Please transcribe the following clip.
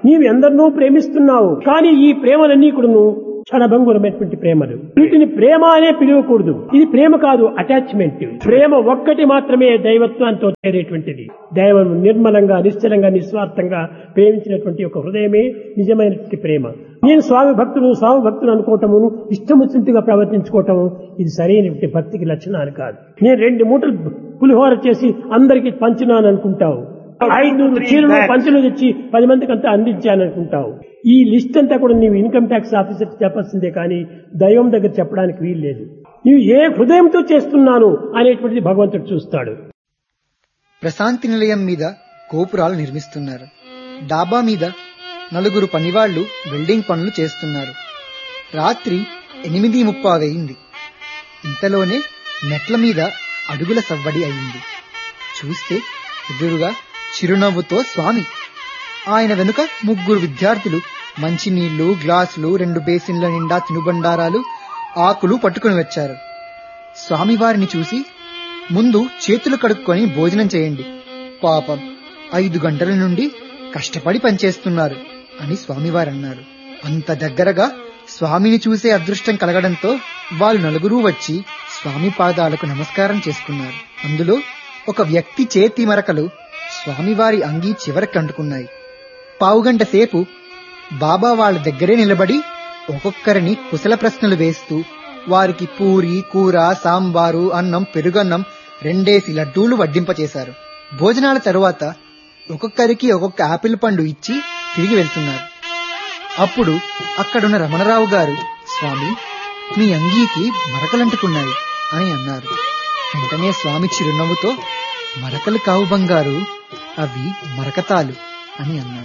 నీవు ఎందరినో ప్రేమిస్తున్నావు కానీ ఈ ప్రేమలన్నీ కూడాను క్షణభంగురమైనటువంటి ప్రేమలు వీటిని ప్రేమ అనే పిలవకూడదు ఇది ప్రేమ కాదు అటాచ్మెంట్ ప్రేమ ఒక్కటి మాత్రమే దైవత్వంతో చేరేటువంటిది దైవం నిర్మలంగా నిశ్చలంగా నిస్వార్థంగా ప్రేమించినటువంటి ఒక హృదయమే నిజమైనటువంటి ప్రేమ నేను స్వామి భక్తులు స్వామి భక్తులు అనుకోవటమును ఇష్టం వచ్చినట్టుగా ప్రవర్తించుకోవటము ఇది సరైనటువంటి భక్తికి లక్షణాలు కాదు నేను రెండు మూటలు పులిహోర చేసి అందరికి పంచినాను అనుకుంటావు ఐదు చీరలు పంచులు తెచ్చి పది మందికి అంతా అందించాను అనుకుంటావు ఈ లిస్ట్ అంతా కూడా నీవు ఇన్కమ్ ట్యాక్స్ ఆఫీసర్ చెప్పాల్సిందే కానీ దైవం దగ్గర చెప్పడానికి వీలు లేదు నీవు ఏ హృదయంతో చేస్తున్నాను అనేటువంటిది భగవంతుడు చూస్తాడు ప్రశాంతి నిలయం మీద గోపురాలు నిర్మిస్తున్నారు డాబా మీద నలుగురు పనివాళ్లు వెల్డింగ్ పనులు చేస్తున్నారు రాత్రి ఎనిమిది ముప్పావయింది ఇంతలోనే మెట్ల మీద అడుగుల సవ్వడి అయింది చూస్తే ఎదురుగా చిరునవ్వుతో స్వామి ఆయన వెనుక ముగ్గురు విద్యార్థులు మంచినీళ్లు గ్లాసులు రెండు బేసిన్ల నిండా తినుబండారాలు ఆకులు పట్టుకుని వచ్చారు స్వామివారిని చూసి ముందు చేతులు కడుక్కొని భోజనం చేయండి పాపం ఐదు గంటల నుండి కష్టపడి పనిచేస్తున్నారు అని స్వామివారు అన్నారు అంత దగ్గరగా స్వామిని చూసే అదృష్టం కలగడంతో వాళ్ళు నలుగురూ వచ్చి స్వామి పాదాలకు నమస్కారం చేసుకున్నారు అందులో ఒక వ్యక్తి చేతి మరకలు స్వామివారి అంగీ చివరికి అంటుకున్నాయి పావుగంట సేపు బాబా వాళ్ళ దగ్గరే నిలబడి ఒక్కొక్కరిని కుశల ప్రశ్నలు వేస్తూ వారికి పూరి కూర సాంబారు అన్నం పెరుగన్నం రెండేసి లడ్డూలు వడ్డింపచేశారు భోజనాల తరువాత ఒక్కొక్కరికి ఒక్కొక్క ఆపిల్ పండు ఇచ్చి తిరిగి వెళ్తున్నారు అప్పుడు అక్కడున్న రమణరావు గారు స్వామి మీ అంగీకి మరకలంటుకున్నాయి అని అన్నారు వెంటనే స్వామి చిరునవ్వుతో మరకలు కావు బంగారు అవి మరకతాలు అని అన్నారు